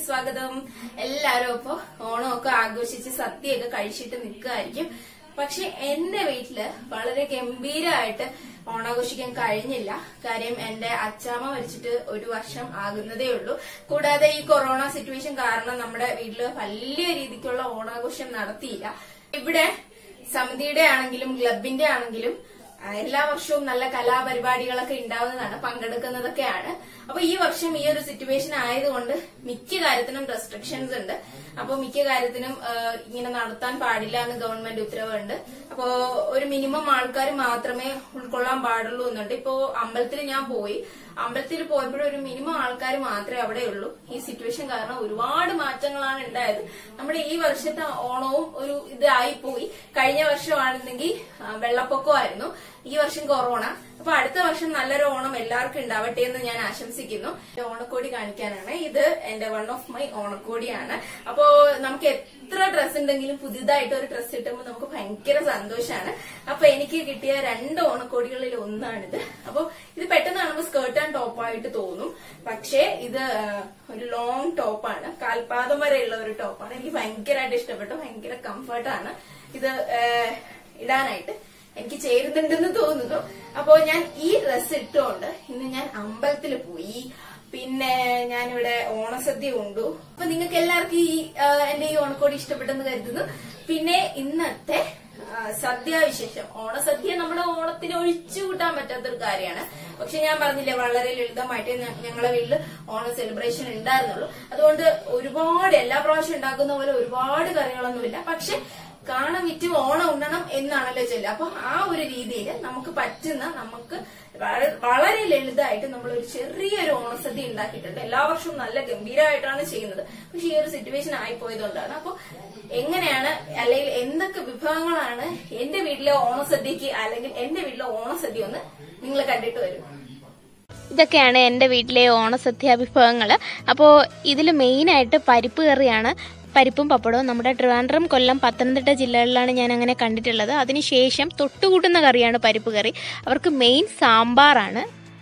സ്വാഗതം എല്ലാരും ഇപ്പൊ ഓണമൊക്കെ ആഘോഷിച്ച് സദ്യയൊക്കെ കഴിച്ചിട്ട് നിൽക്കുകയായിരിക്കും പക്ഷെ എന്റെ വീട്ടില് വളരെ ഗംഭീരമായിട്ട് ഓണാഘോഷിക്കാൻ കഴിഞ്ഞില്ല കാര്യം എന്റെ അച്ചാമ്മ മരിച്ചിട്ട് ഒരു വർഷം ആകുന്നതേ ഉള്ളൂ കൂടാതെ ഈ കൊറോണ സിറ്റുവേഷൻ കാരണം നമ്മുടെ വീട്ടില് വലിയ രീതിക്കുള്ള ഓണാഘോഷം നടത്തിയില്ല ഇവിടെ സമിതിയുടെ ആണെങ്കിലും ക്ലബിന്റെ ആണെങ്കിലും ആ, എല്ലാ വർഷവും നല്ല കലാപരിപാടികളൊക്കെ ഉണ്ടാവുന്നതാണ് പങ്കെടുക്കുന്നതൊക്കെയാണ് അപ്പൊ ഈ വർഷം ഈ ഒരു സിറ്റുവേഷൻ ആയതുകൊണ്ട് മിക്ക കാര്യത്തിനും റെസ്ട്രിക്ഷൻസ് ഉണ്ട് അപ്പൊ മിക്ക കാര്യത്തിനും ആ, ഇങ്ങനെ നടത്താൻ പാടില്ല എന്ന് ഗവൺമെന്റ് ഉത്തരവുണ്ട് അപ്പോ ഒരു മിനിമം ആൾക്കാർ മാത്രമേ ഉൾക്കൊള്ളാൻ പാടുള്ളൂ എന്നുണ്ട് ഇപ്പോ അമ്പലത്തിൽ ഞാൻ പോയി അമ്പലത്തിൽ പോയപ്പോഴും ഒരു മിനിമം ആൾക്കാർ മാത്രമേ അവിടെ ഉള്ളൂ ഈ സിറ്റുവേഷൻ കാരണം ഒരുപാട് മാറ്റങ്ങളാണ് ഉണ്ടായത് നമ്മുടെ ഈ വർഷത്തെ ഓണവും ഒരു ഇതായി പോയി കഴിഞ്ഞ വർഷമാണെന്നെങ്കിൽ ആ, വെള്ളപ്പൊക്കമായിരുന്നു ഈ വർഷം കൊറോണ അപ്പൊ അടുത്ത വർഷം നല്ലൊരു ഓണം എല്ലാവർക്കും ഉണ്ടാവട്ടെ എന്ന് ഞാൻ ആശംസിക്കുന്നു എന്റെ ഓണക്കോടി കാണിക്കാനാണ് ഇത് എന്റെ വൺ ഓഫ് മൈ ഓണക്കോടിയാണ് അപ്പോ നമുക്ക് എത്ര ഡ്രസ് ഉണ്ടെങ്കിലും പുതിയതായിട്ട് ഒരു ഡ്രസ് കിട്ടുമ്പോൾ നമുക്ക് ഭയങ്കര സന്തോഷമാണ് അപ്പൊ എനിക്ക് കിട്ടിയ രണ്ട് ഓണക്കോടികളിൽ ഒന്നാണിത് അപ്പൊ ഇത് പെട്ടെന്ന് കാണുമ്പോൾ സ്കേർട്ട് ആൻഡ് ടോപ്പായിട്ട് തോന്നും പക്ഷേ ഇത് ആ, ഒരു ലോങ് ടോപ്പാണ് കാൽപാദം വരെയുള്ള ഒരു ടോപ്പാണ് എനിക്ക് ഭയങ്കരമായിട്ട് ഇഷ്ടപ്പെട്ടു ഭയങ്കര കംഫർട്ടാണ് ഇത് ആ, ഇടാനായിട്ട് എനിക്ക് ചേരുന്നുണ്ടെന്ന് തോന്നുന്നു അപ്പോ ഞാൻ ഈ ഡ്രസ് ഇട്ടുകൊണ്ട് ഇന്ന് ഞാൻ അമ്പലത്തിൽ പോയി പിന്നെ ഞാനിവിടെ ഓണസദ്യ ഉണ്ടു അപ്പൊ നിങ്ങൾക്ക് എല്ലാവർക്കും ഈ ആ, എന്റെ ഈ ഓണക്കോടി ഇഷ്ടപ്പെട്ടെന്ന് കരുതുന്നു പിന്നെ ഇന്നത്തെ ആ, സദ്യാവിശേഷം ഓണസദ്യ നമ്മുടെ ഓണത്തിന് ഒഴിച്ചു കൂട്ടാൻ പറ്റാത്തൊരു കാര്യമാണ് പക്ഷെ ഞാൻ പറഞ്ഞില്ലേ വളരെ ലളിതമായിട്ട് ഞ- ഞങ്ങളെ വീട്ടില് ഓണ സെലിബ്രേഷൻ ഉണ്ടായിരുന്നുള്ളൂ അതുകൊണ്ട് ഒരുപാട് എല്ലാ പ്രാവശ്യം ഉണ്ടാക്കുന്ന പോലെ ഒരുപാട് കറികളൊന്നുമില്ല പക്ഷെ കാണാൻ വിറ്റ് ഓണം ഉണ്ണണം എന്നാണല്ലോ ചൊല്ലുക അപ്പൊ ആ ഒരു രീതിയിൽ നമുക്ക് പറ്റുന്ന നമുക്ക് വള- വളരെ ലളിതമായിട്ട് നമ്മൾ ഒരു ചെറിയൊരു ഓണസദ്യ ഉണ്ടാക്കിയിട്ടുണ്ട് എല്ലാ വർഷവും നല്ല ഗംഭീരമായിട്ടാണ് ചെയ്യുന്നത് പക്ഷെ ഈ ഒരു സിറ്റുവേഷൻ ആയിപ്പോയതുകൊണ്ടാണ് അപ്പൊ എങ്ങനെയാണ് അല്ലെങ്കിൽ എന്തൊക്കെ വിഭവങ്ങളാണ് എന്റെ വീട്ടിലെ ഓണസദ്യക്ക് അല്ലെങ്കിൽ എന്റെ വീട്ടിലെ ഓണസദ്യ ഒന്ന് നിങ്ങൾ കണ്ടിട്ട് വരും ഇതൊക്കെയാണ് എൻ്റെ വീട്ടിലെ ഓണസദ്യ വിഭവങ്ങൾ അപ്പോൾ ഇതിൽ മെയിനായിട്ട് പരിപ്പ് കറിയാണ് പരിപ്പും പപ്പടവും നമ്മുടെ ട്രിവാൻഡ്രം കൊല്ലം പത്തനംതിട്ട ജില്ലകളിലാണ് ഞാൻ അങ്ങനെ കണ്ടിട്ടുള്ളത് അതിനുശേഷം തൊട്ടുകൂട്ടുന്ന കറിയാണ് പരിപ്പ് കറി അവർക്ക് മെയിൻ സാമ്പാറാണ്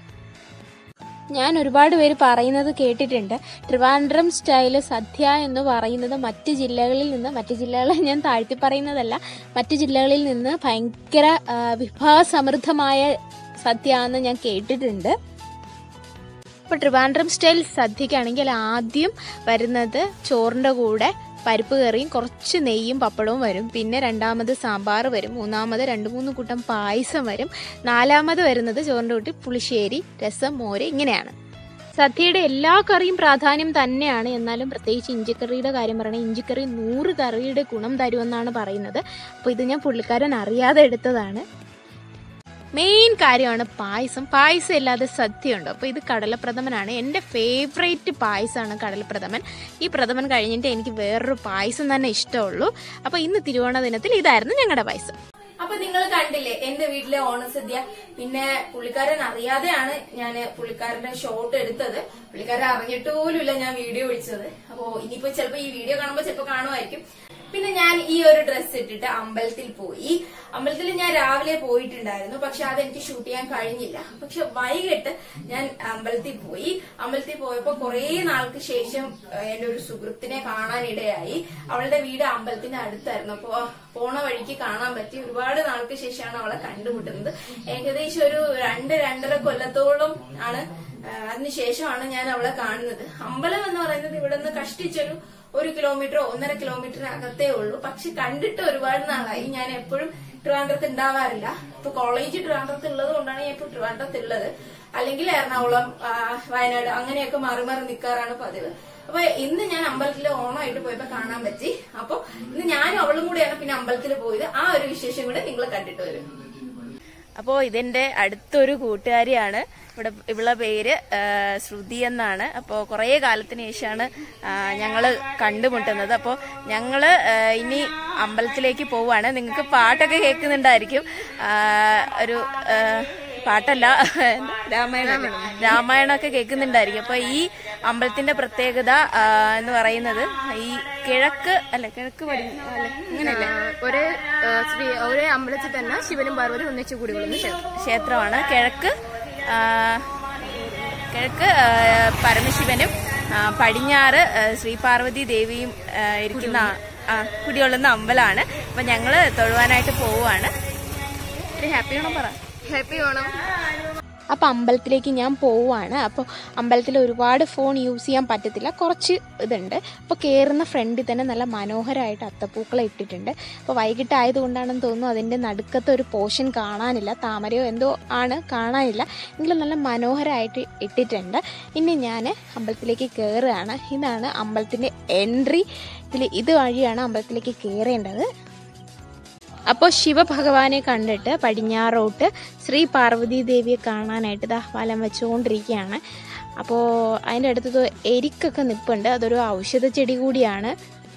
ഞാൻ ഒരുപാട് പേര് പറയുന്നത് കേട്ടിട്ടുണ്ട് ട്രിവാൻഡ്രം സ്റ്റൈല് സദ്യ എന്ന് പറയുന്നത് മറ്റ് ജില്ലകളിൽ നിന്ന് മറ്റ് ജില്ലകളെ ഞാൻ താഴ്ത്തി പറയുന്നതല്ല മറ്റ് ജില്ലകളിൽ നിന്ന് ഭയങ്കര ആ, വിഭവസമൃദ്ധമായ സദ്യ എന്ന് ഞാൻ കേട്ടിട്ടുണ്ട് ഇപ്പോൾ ട്രിവാൻഡ്രം സ്റ്റൈൽ സദ്യക്കാണെങ്കിൽ ആദ്യം വരുന്നത് ചോറിൻ്റെ കൂടെ പരിപ്പ് കറിയും കുറച്ച് നെയ്യും പപ്പടവും വരും പിന്നെ രണ്ടാമത് സാമ്പാർ വരും മൂന്നാമത് രണ്ട് മൂന്ന് കൂട്ടം പായസം വരും നാലാമത് വരുന്നത് ചോറിൻ്റെ കൂട്ടി പുളിശ്ശേരി രസം മോര് ഇങ്ങനെയാണ് സദ്യയുടെ എല്ലാ കറിയും പ്രാധാന്യം തന്നെയാണ് എന്നാലും പ്രത്യേകിച്ച് ഇഞ്ചിക്കറിയുടെ കാര്യം പറയണേ ഇഞ്ചിക്കറി നൂറ് കറിയുടെ ഗുണം തരുമെന്നാണ് പറയുന്നത് അപ്പോൾ ഇത് ഞാൻ പുള്ളിക്കാരൻ അറിയാതെ എടുത്തതാണ് മെയിൻ കാര്യമാണ് പായസം പായസം ഇല്ലാതെ സദ്യ ഉണ്ട് അപ്പോൾ ഇത് കടലപ്രഥമനാണ് എൻ്റെ ഫേവറേറ്റ് പായസമാണ് കടലപ്രഥമൻ ഈ പ്രഥമൻ കഴിഞ്ഞിട്ട് എനിക്ക് വേറൊരു പായസം തന്നെ ഇഷ്ടമുള്ളൂ അപ്പോൾ ഇന്ന് തിരുവോണ ദിനത്തിൽ ഇതായിരുന്നു ഞങ്ങളുടെ പായസം അപ്പൊ നിങ്ങൾ കണ്ടില്ലേ എന്റെ വീട്ടിലെ ഓണസദ്യ പിന്നെ പുള്ളിക്കാരൻ അറിയാതെയാണ് ഞാൻ പുള്ളിക്കാരന്റെ ഷോട്ട് എടുത്തത് പുള്ളിക്കാരൻ അറിഞ്ഞിട്ട് പോലുമില്ല ഞാൻ വീഡിയോ വിളിച്ചത് അപ്പോ ഇനിയിപ്പോ ചിലപ്പോ ഈ വീഡിയോ കാണുമ്പോൾ ചിലപ്പോ കാണുമായിരിക്കും പിന്നെ ഞാൻ ഈ ഒരു ഡ്രസ്സ് ഇട്ടിട്ട് അമ്പലത്തിൽ പോയി അമ്പലത്തിൽ ഞാൻ രാവിലെ പോയിട്ടുണ്ടായിരുന്നു പക്ഷെ അതെനിക്ക് ഷൂട്ട് ചെയ്യാൻ കഴിഞ്ഞില്ല പക്ഷെ വൈകിട്ട് ഞാൻ അമ്പലത്തിൽ പോയി അമ്പലത്തിൽ പോയപ്പോ കുറെ നാൾക്ക് ശേഷം ഏഹ്, എന്റെ ഒരു സുഹൃത്തിനെ കാണാനിടയായി അവളുടെ വീട് അമ്പലത്തിന്റെ അടുത്തായിരുന്നു അപ്പോ പോണ വഴിക്ക് കാണാൻ പറ്റി ഒരുപാട് നാൾക്ക് ശേഷമാണ് അവളെ കണ്ടുമുട്ടുന്നത് ഏകദേശം ഒരു രണ്ട് രണ്ടര കൊല്ലത്തോളം ആണ് ആ, അതിനുശേഷമാണ് ഞാൻ അവളെ കാണുന്നത് അമ്പലം എന്ന് പറയുന്നത് ഇവിടെ നിന്ന് കഷ്ടിച്ചൊരു ഒരു കിലോമീറ്ററോ ഒന്നര കിലോമീറ്റർ അകത്തേ ഉള്ളൂ പക്ഷെ കണ്ടിട്ട് ഒരുപാട് നാളായി ഞാൻ എപ്പോഴും ട്രിവാൻഡ്രത്ത് ഉണ്ടാവാറില്ല ഇപ്പൊ കോളേജ് ട്രിവാൻഡ്രത്ത് ഉള്ളത് കൊണ്ടാണ് ഞാൻ ഇപ്പൊ ട്രിവാൻഡ്രത്ത് ഉള്ളത് അല്ലെങ്കിൽ എറണാകുളം ആ, വയനാട് അങ്ങനെയൊക്കെ മാറി മാറി നിൽക്കാറാണ് പതിവ് അപ്പൊ ഇന്ന് ഞാൻ അമ്പലത്തിൽ ഓണമായിട്ട് പോയപ്പോ കാണാൻ പറ്റി അപ്പൊ ഇന്ന് ഞാനും അവളും കൂടെയാണ് പിന്നെ അമ്പലത്തിൽ പോയത് ആ ഒരു വിശേഷം കൂടെ നിങ്ങൾ കണ്ടിട്ട് വരും അപ്പോൾ ഇതെന്റെ അടുത്തൊരു കൂട്ടുകാരിയാണ് ഇവിടെ ഇവളെ പേര് ആ, ശ്രുതി എന്നാണ് അപ്പോൾ കുറേ കാലത്തിന് ശേഷമാണ് ഞങ്ങൾ കണ്ടുമുട്ടുന്നത് അപ്പോൾ ഞങ്ങൾ ഇനി അമ്പലത്തിലേക്ക് പോവാണ് നിങ്ങൾക്ക് പാട്ടൊക്കെ കേൾക്കുന്നുണ്ടായിരിക്കും ആ, ഒരു ആ, പാട്ടല്ല രാമായണം രാമായണമൊക്കെ കേൾക്കുന്നുണ്ടായിരിക്കും അപ്പോൾ ഈ അമ്പലത്തിന്റെ പ്രത്യേകത ആ, എന്ന് പറയുന്നത് ഈ കിഴക്ക് അല്ല കിഴക്ക് പടി അല്ല അങ്ങനെയല്ലേ ഒരേ ശ്രീ ഒരേ അമ്പലത്തിൽ തന്നെ ശിവനും പാർവതി ഒന്നിച്ചു കൂടി കൊള്ളുന്ന ക്ഷേത്രം ക്ഷേത്രമാണ് കിഴക്ക് ആ, കിഴക്ക് ആ, പരമശിവനും ആ, പടിഞ്ഞാറ് ആ, ശ്രീ പാർവതി ദേവിയും ആ, ഇരിക്കുന്ന ആ- ആ, കുടികൊള്ളുന്ന അമ്പലമാണ് അപ്പൊ ഞങ്ങള് തൊഴുവാനായിട്ട് പോവുകയാണ് ഒരു ഹാപ്പി ഓണം പറ ഹാപ്പി ഓണം അപ്പോൾ അമ്പലത്തിലേക്ക് ഞാൻ പോവുകയാണ് അപ്പോൾ അമ്പലത്തിൽ ഒരുപാട് ഫോൺ യൂസ് ചെയ്യാൻ പറ്റത്തില്ല കുറച്ച് ഇതുണ്ട് അപ്പോൾ കയറുന്ന ഫ്രണ്ടിൽ തന്നെ നല്ല മനോഹരമായിട്ട് അത്തപ്പൂക്കളം ഇട്ടിട്ടുണ്ട് അപ്പോൾ വൈകിട്ടായതുകൊണ്ടാണെന്ന് തോന്നുന്നു അതിൻ്റെ നടുക്കത്തെ ഒരു പോർഷൻ കാണാനില്ല താമരയോ എന്തോ ആണ് കാണാനില്ല എങ്കിലും നല്ല മനോഹരമായിട്ട് ഇട്ടിട്ടുണ്ട് ഇനി ഞാൻ അമ്പലത്തിലേക്ക് കയറുകയാണ് ഇതാണ് അമ്പലത്തിൻ്റെ എൻട്രി ഇതിൽ ഇത് വഴിയാണ് അമ്പലത്തിലേക്ക് കയറേണ്ടത് അപ്പോൾ ശിവഭഗവാനെ കണ്ടിട്ട് പടിഞ്ഞാറോട്ട് ശ്രീ പാർവതി ദേവിയെ കാണാനായിട്ട് ഇതാ വലം വെച്ചുകൊണ്ടിരിക്കുകയാണ് അപ്പോൾ അതിൻ്റെ അടുത്തത് എരിക്കൊക്കെ നിൽപ്പുണ്ട് അതൊരു ഔഷധ ചെടി കൂടിയാണ്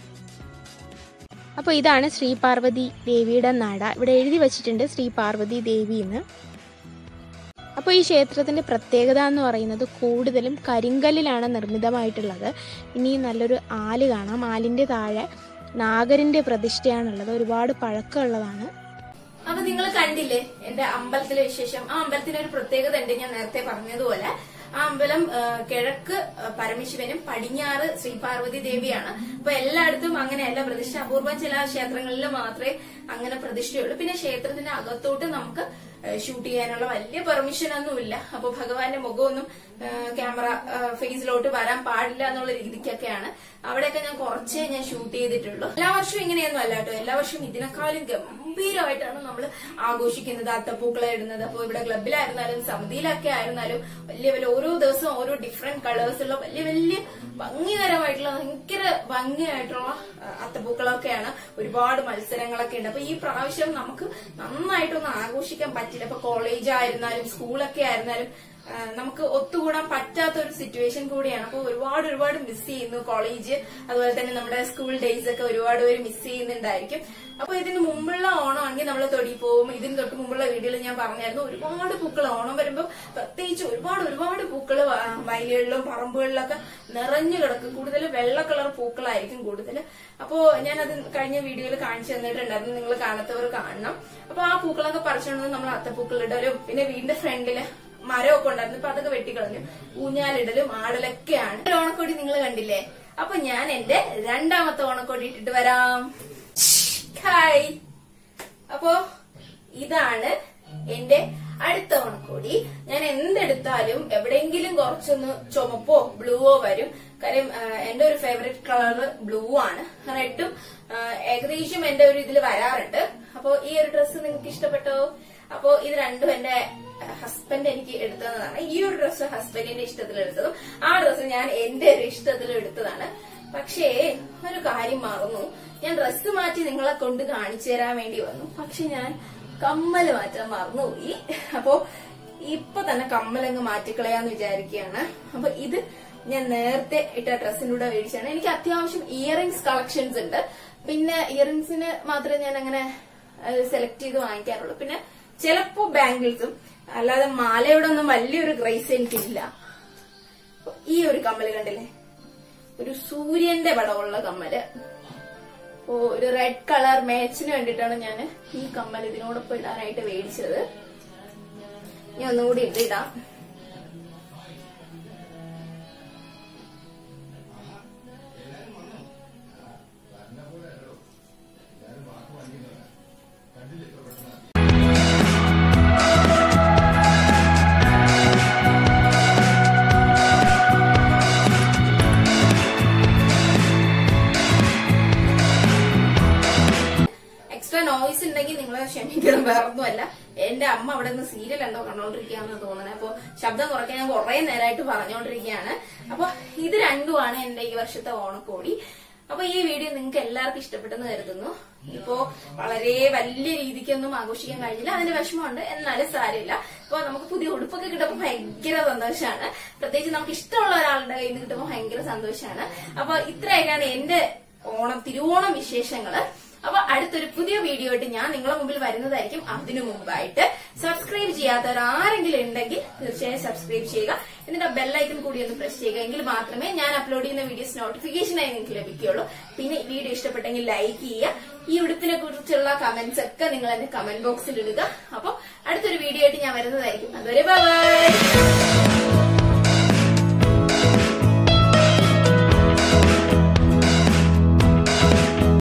അപ്പോൾ ഇതാണ് ശ്രീ പാർവതി ദേവിയുടെ നട ഇവിടെ എഴുതി വച്ചിട്ടുണ്ട് ശ്രീ പാർവതി ദേവി എന്ന് അപ്പോൾ ഈ ക്ഷേത്രത്തിൻ്റെ പ്രത്യേകത എന്ന് പറയുന്നത് കൂടുതലും കരിങ്കല്ലിലാണ് നിർമ്മിതമായിട്ടുള്ളത് ഇനി നല്ലൊരു ആല് കാണാം ആലിൻ്റെ താഴെ നാഗരിൻ്റെ പ്രതിഷ്ഠയാണുള്ളത് ഒരുപാട് പഴക്കമുള്ളതാണ് അപ്പൊ നിങ്ങൾ കണ്ടില്ലേ എന്റെ അമ്പലത്തിലെ വിശേഷം ആ അമ്പലത്തിന് ഒരു പ്രത്യേകത ഉണ്ട് ഞാൻ നേരത്തെ പറഞ്ഞതുപോലെ ആ അമ്പലം ആ, കിഴക്ക് ആ, പരമശിവനും പടിഞ്ഞാറ് ശ്രീ പാർവതി ദേവിയാണ് അപ്പൊ എല്ലായിടത്തും അങ്ങനെയല്ല പ്രതിഷ്ഠ അപൂർവം ചില ക്ഷേത്രങ്ങളിൽ മാത്രമേ അങ്ങനെ പ്രതിഷ്ഠയുള്ളൂ പിന്നെ ക്ഷേത്രത്തിന്റെ അകത്തോട്ട് നമുക്ക് ഷൂട്ട് ചെയ്യാനുള്ള വലിയ പെർമിഷൻ ഒന്നുമില്ല അപ്പൊ ഭഗവാന്റെ മുഖമൊന്നും ആ, ക്യാമറ ആ, ഫേസിലോട്ട് വരാൻ പാടില്ല എന്നുള്ള രീതിക്കൊക്കെയാണ് അവിടെയൊക്കെ ഞാൻ കുറച്ചേ ഞാൻ ഷൂട്ട് ചെയ്തിട്ടുള്ളൂ എല്ലാ വർഷവും ഇങ്ങനെയൊന്നും അല്ല കേട്ടോ എല്ലാ വർഷവും ഇതിനേക്കാളും ഗംഭീരമായിട്ടാണ് നമ്മൾ ആഘോഷിക്കുന്നത് അത്തപ്പൂക്കളെ ഇടുന്നത് അപ്പോൾ ഇവിടെ ക്ലബിലായിരുന്നാലും സമിതിയിലൊക്കെ ആയിരുന്നാലും വലിയ വലിയ ഓരോ ദിവസവും ഓരോ ഡിഫറെന്റ് കളേഴ്സുള്ള വലിയ വലിയ ഭംഗികരമായിട്ടുള്ള ഭയങ്കര ഭംഗിയായിട്ടുള്ള ആ, അത്തപ്പൂക്കളൊക്കെയാണ് ഒരുപാട് മത്സരങ്ങളൊക്കെ ഉണ്ട് അപ്പൊ ഈ പ്രാവശ്യം നമുക്ക് നന്നായിട്ടൊന്നും ആഘോഷിക്കാൻ പറ്റില്ല ഇപ്പൊ കോളേജ് ആയിരുന്നാലും സ്കൂളൊക്കെ ആയിരുന്നാലും ആ, നമുക്ക് ഒത്തുകൂടാൻ പറ്റാത്ത ഒരു സിറ്റുവേഷൻ കൂടിയാണ് അപ്പോൾ ഒരുപാട് ഒരുപാട് മിസ് ചെയ്യുന്നു കോളേജ് അതുപോലെ തന്നെ നമ്മുടെ സ്കൂൾ ഡേയ്സ് ഒക്കെ ഒരുപാട് പേര് മിസ് ചെയ്യുന്നുണ്ടായിരിക്കും അപ്പൊ ഇതിന് മുമ്പുള്ള ഓണമാണെങ്കിൽ നമ്മൾ തൊടി പോകും ഇതിന് തൊട്ട് മുമ്പുള്ള വീഡിയോയിൽ ഞാൻ പറഞ്ഞായിരുന്നു ഒരുപാട് പൂക്കൾ ഓണം വരുമ്പോൾ പ്രത്യേകിച്ച് ഒരുപാട് ഒരുപാട് പൂക്കൾ വയലുകളിലും പറമ്പുകളിലൊക്കെ നിറഞ്ഞു കിടക്കും കൂടുതൽ വെള്ള കളർ പൂക്കളായിരിക്കും കൂടുതൽ അപ്പോ ഞാനത് കഴിഞ്ഞ വീഡിയോയിൽ കാണിച്ചു തന്നിട്ടുണ്ടായിരുന്നു നിങ്ങൾ കാണാത്തവർ കാണണം അപ്പൊ ആ പൂക്കളൊക്കെ പറിച്ചുകൊണ്ട് നമ്മൾ അത്തപ്പൂക്കളിടലും പിന്നെ വീടിന്റെ ഫ്രണ്ടില് മരമൊക്കെ ഉണ്ടായിരുന്നു ഇപ്പൊ അതൊക്കെ വെട്ടിക്കളഞ്ഞു ഊഞ്ഞാലിടലും ആടലൊക്കെയാണ് ഒരു ഓണക്കോടി നിങ്ങൾ കണ്ടില്ലേ അപ്പൊ ഞാൻ എന്റെ രണ്ടാമത്തെ ഓണക്കോടി ഇട്ടിട്ട് വരാം ഹായ് അപ്പോ ഇതാണ് എന്റെ അടുത്ത ഓണക്കോടി ഞാൻ എന്തെടുത്താലും എവിടെയെങ്കിലും കുറച്ചൊന്ന് ചുമപ്പോ ബ്ലൂവോ വരും കാര്യം ആ, എന്റെ ഒരു ഫേവറേറ്റ് കളർ ബ്ലൂ ആണ് റെഡും ഏകദേശം എന്റെ ഒരു ഇതിൽ വരാറുണ്ട് അപ്പോ ഈ ഒരു ഡ്രസ്സ് നിങ്ങൾക്ക് ഇഷ്ടപ്പെട്ടോ അപ്പോ ഇത് രണ്ടും എന്റെ ഹസ്ബൻഡ് എനിക്ക് എടുത്തതാണ് ഈ ഒരു ഡ്രസ്സ് ഹസ്ബൻഡിന്റെ ഇഷ്ടത്തിൽ എടുത്തതും ആ ഡ്രസ്സ് ഞാൻ എന്റെ ഒരു ഇഷ്ടത്തിൽ എടുത്തതാണ് പക്ഷേ ഒരു കാര്യം മറന്നു ഞാൻ ഡ്രസ്സ് മാറ്റി നിങ്ങളെ കൊണ്ട് കാണിച്ചു തരാൻ വേണ്ടി വന്നു പക്ഷെ ഞാൻ കമ്മല് മാറ്റാൻ മറന്നുപോയി അപ്പോ ഇപ്പൊ തന്നെ കമ്മലങ്ങ് മാറ്റിക്കളയാന്ന് വിചാരിക്കുകയാണ് അപ്പൊ ഇത് ഞാൻ നേരത്തെ ഇട്ട ഡ്രസ്സിന്റെ കൂടെ മേടിച്ചാണ് എനിക്ക് അത്യാവശ്യം ഇയറിംഗ്സ് കളക്ഷൻസ് ഉണ്ട് പിന്നെ ഇയറിംഗ്സിന് മാത്രമേ ഞാൻ അങ്ങനെ സെലക്ട് ചെയ്ത് വാങ്ങിക്കാറുള്ളൂ പിന്നെ ചിലപ്പോ ബാംഗിൾസും അല്ലാതെ മാലയുടെ ഒന്നും വലിയൊരു ക്രൈസ് എനിക്കില്ല ഈ ഒരു കമ്മല് കണ്ടില്ലേ ഒരു സൂര്യന്റെ പടമുള്ള കമ്മല് ഓ ഒരു റെഡ് കളർ മാച്ചിന് വേണ്ടിയിട്ടാണ് ഞാൻ ഈ കമ്മൽ ഇതിനോടൊപ്പം ഇടാനായിട്ട് മേടിച്ചത് ഇനി ഒന്നും കൂടി ഇട്ടിടാം എക്സ്ട്രാ നോയ്സ് ഉണ്ടെങ്കിൽ നിങ്ങൾ ക്ഷമിക്കണം വേറൊന്നുമല്ല എന്റെ അമ്മ അവിടെ നിന്ന് സീരിയൽ എന്തോ കണ്ടോണ്ടിരിക്കുകയാണെന്ന് തോന്നുന്നത് അപ്പൊ ശബ്ദം കുറയ്ക്കാൻ ഞാൻ കുറെ നേരമായിട്ട് പറഞ്ഞുകൊണ്ടിരിക്കുകയാണ് അപ്പൊ ഇത് രണ്ടുമാണ് എന്റെ ഈ വർഷത്തെ ഓണക്കോടി അപ്പൊ ഈ വീഡിയോ നിങ്ങൾക്ക് എല്ലാവർക്കും ഇഷ്ടപ്പെട്ടെന്ന് കരുതുന്നു ഇപ്പോ വളരെ വലിയ രീതിക്കൊന്നും ആഘോഷിക്കാൻ കഴിഞ്ഞില്ല അതിന്റെ വിഷമമുണ്ട് എന്നാലും സാരമില്ല ഇപ്പൊ നമുക്ക് പുതിയ ഉടുപ്പൊക്കെ കിട്ടുമ്പോൾ ഭയങ്കര സന്തോഷമാണ് പ്രത്യേകിച്ച് നമുക്ക് ഇഷ്ടമുള്ള ഒരാളുടെ കയ്യിൽ നിന്ന് കിട്ടുമ്പോൾ ഭയങ്കര സന്തോഷമാണ് അപ്പൊ ഇത്രയൊക്കെയാണ് എന്റെ ഓണം തിരുവോണം വിശേഷങ്ങള് അപ്പൊ അടുത്തൊരു പുതിയ വീഡിയോ ആയിട്ട് ഞാൻ നിങ്ങളെ മുമ്പിൽ വരുന്നതായിരിക്കും അതിനു മുമ്പായിട്ട് സബ്സ്ക്രൈബ് ചെയ്യാത്തവർ ആരെങ്കിലും ഉണ്ടെങ്കിൽ തീർച്ചയായും സബ്സ്ക്രൈബ് ചെയ്യുക എന്നിട്ട് ആ ബെല്ലൈക്കൺ കൂടി ഒന്ന് പ്രസ് ചെയ്യുക എങ്കിൽ മാത്രമേ ഞാൻ അപ്ലോഡ് ചെയ്യുന്ന വീഡിയോസ് നോട്ടിഫിക്കേഷനായി നിങ്ങൾക്ക് ലഭിക്കുകയുള്ളൂ പിന്നെ ഈ വീഡിയോ ഇഷ്ടപ്പെട്ടെങ്കിൽ ലൈക്ക് ചെയ്യുക ഈ ഉടുപ്പിനെ കുറിച്ചുള്ള കമന്റ്സ് ഒക്കെ നിങ്ങൾ എന്റെ കമന്റ് ബോക്സിൽ ഇടുക അപ്പൊ അടുത്തൊരു വീഡിയോ ആയിട്ട് ഞാൻ വരുന്നതായിരിക്കും അതുവരെ ബൈ